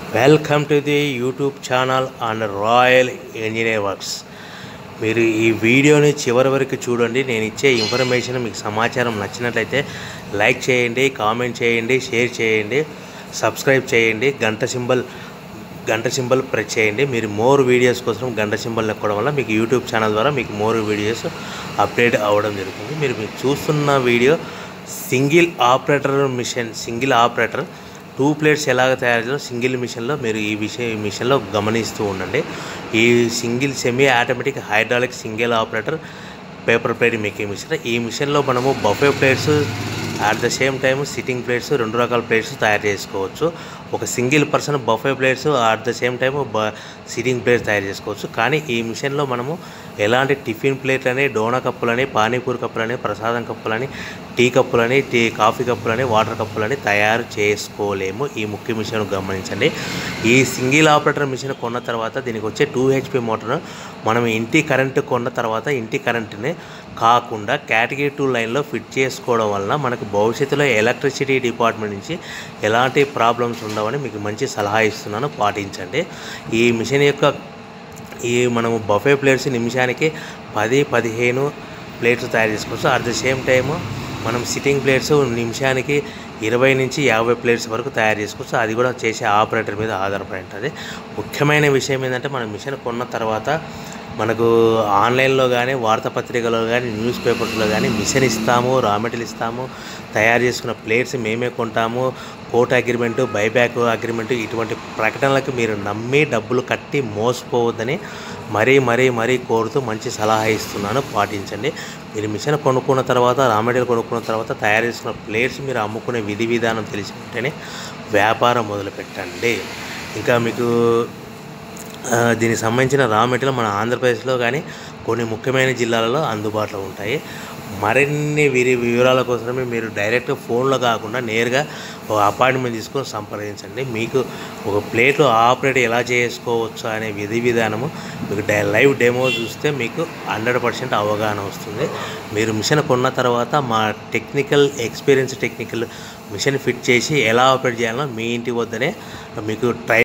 welcome to the YouTube channel and Royal Engineer Works మీరు ఈ వీడియోని చివరి వరకు చూడండి నేను ఇచ్చే ఇన్ఫర్మేషన్ మీకు సమాచారం నచ్చినట్లయితే లైక్ చేయండి కామెంట్ చేయండి షేర్ చేయండి సబ్స్క్రైబ్ చేయండి గంట సింబల్ గంట సింబల్ ప్రెస్ చేయండి మీరు మోర్ వీడియోస్ కోసం గంట సింబల్ నొక్కడం వల్ల మీకు యూట్యూబ్ ఛానల్ ద్వారా మీకు మోర్ వీడియోస్ అప్డేట్ అవ్వడం జరుగుతుంది మీరు మీరు చూస్తున్న video single operator machine single operator two plates ఎలాగ తయారు చేయాలో సింగిల్ మిషన్లో మీరు ఈ విషయం ఈ మిషన్లో గమనిస్తూ ఉండండి ఈ single semi automatic hydraulic single operator paper plate making machine ఈ మిషన్లో మనము buffet plates at the same time sitting plates రెండు రకాల ప్లేట్స్ తయారు చేసుకోవచ్చు ఒక single person buffet plates at the same time బ సిట్టింగ్ ప్లేట్స్ తయారు చేసుకోవచ్చు కానీ ఈ మిషన్లో మనము ఎలాంటి టిఫిన్ ప్లేట్లని డోనా కప్పులని పానీపూరి కప్పులని ప్రసాదం కప్పులని టీ కప్పులని టీ కాఫీ కప్పులని వాటర్ కప్పులని తయారు చేసుకోలేము ఈ ముఖ్య మిషన్ గమనించండి ఈ సింగిల్ ఆపరేటర్ మిషన్ కొన్న తర్వాత దీనికి వచ్చే టూ హెచ్పి మోటార్ మనం ఇంటి కరెంటు కొన్న తర్వాత ఇంటి కరెంటుని కాకుండా కేటగిరీ టూ లైన్లో ఫిట్ చేసుకోవడం వలన మనకు భవిష్యత్తులో ఎలక్ట్రిసిటీ డిపార్ట్మెంట్ నుంచి ఎలాంటి ప్రాబ్లమ్స్ ఉండవని మీకు మంచి సలహా ఇస్తున్నాను పాటించండి ఈ మిషన్ యొక్క ఈ మనము బఫే ప్లేట్స్ నిమిషానికి పది పదిహేను ప్లేట్స్ తయారు చేసుకోవచ్చు అట్ ద సేమ్ టైము మనం సిట్టింగ్ ప్లేట్స్ నిమిషానికి ఇరవై నుంచి యాభై ప్లేట్స్ వరకు తయారు చేసుకోవచ్చు అది కూడా చేసే ఆపరేటర్ మీద ఆధారపడి ఉంటుంది ముఖ్యమైన విషయం ఏంటంటే మనం మిషన్ కొన్న తర్వాత మనకు ఆన్లైన్లో కానీ వార్తాపత్రికలో కానీ న్యూస్ పేపర్స్లో కానీ మిషన్ ఇస్తాము రా మెటీరియల్ ఇస్తాము తయారు చేసుకున్న ప్లేట్స్ మేమే కొంటాము కోర్ట్ అగ్రిమెంటు బైబ్యాక్ అగ్రిమెంటు ఇటువంటి ప్రకటనలకు మీరు నమ్మి డబ్బులు కట్టి మోసపోవద్దని మరీ మరీ మరీ కోరుతూ మంచి సలహా ఇస్తున్నాను పాటించండి మీరు మిషన్ కొనుక్కున్న తర్వాత రా మెటీరియల్ కొనుక్కున్న తర్వాత తయారు చేసుకున్న ప్లేట్స్ మీరు అమ్ముకునే విధి విధానం తెలిసి ఉంటేనే వ్యాపారం మొదలుపెట్టండి ఇంకా మీకు ఆ, దీనికి సంబంధించిన రా మెటీరియల్ మన ఆంధ్రప్రదేశ్లో కానీ కొన్ని ముఖ్యమైన జిల్లాలలో అందుబాటులో ఉంటాయి మరిన్ని విరి వివరాల కోసమే మీరు డైరెక్ట్ ఫోన్లో కాకుండా నేరుగా ఒక అపాయింట్మెంట్ తీసుకొని సంప్రదించండి మీకు ఒక ప్లేట్ ఆపరేట్ ఎలా చేసుకోవచ్చు అనే విధి విధానము మీకు డై లైవ్ డెమో చూస్తే మీకు హండ్రెడ్ పర్సెంట్ అవగాహన వస్తుంది మీరు మిషన్ కొన్న తర్వాత మా technical experience technical machine fit చేసి ఎలా ఆపరేట్ చేయాలో మీ ఇంటి వద్దనే మీకు ట్రై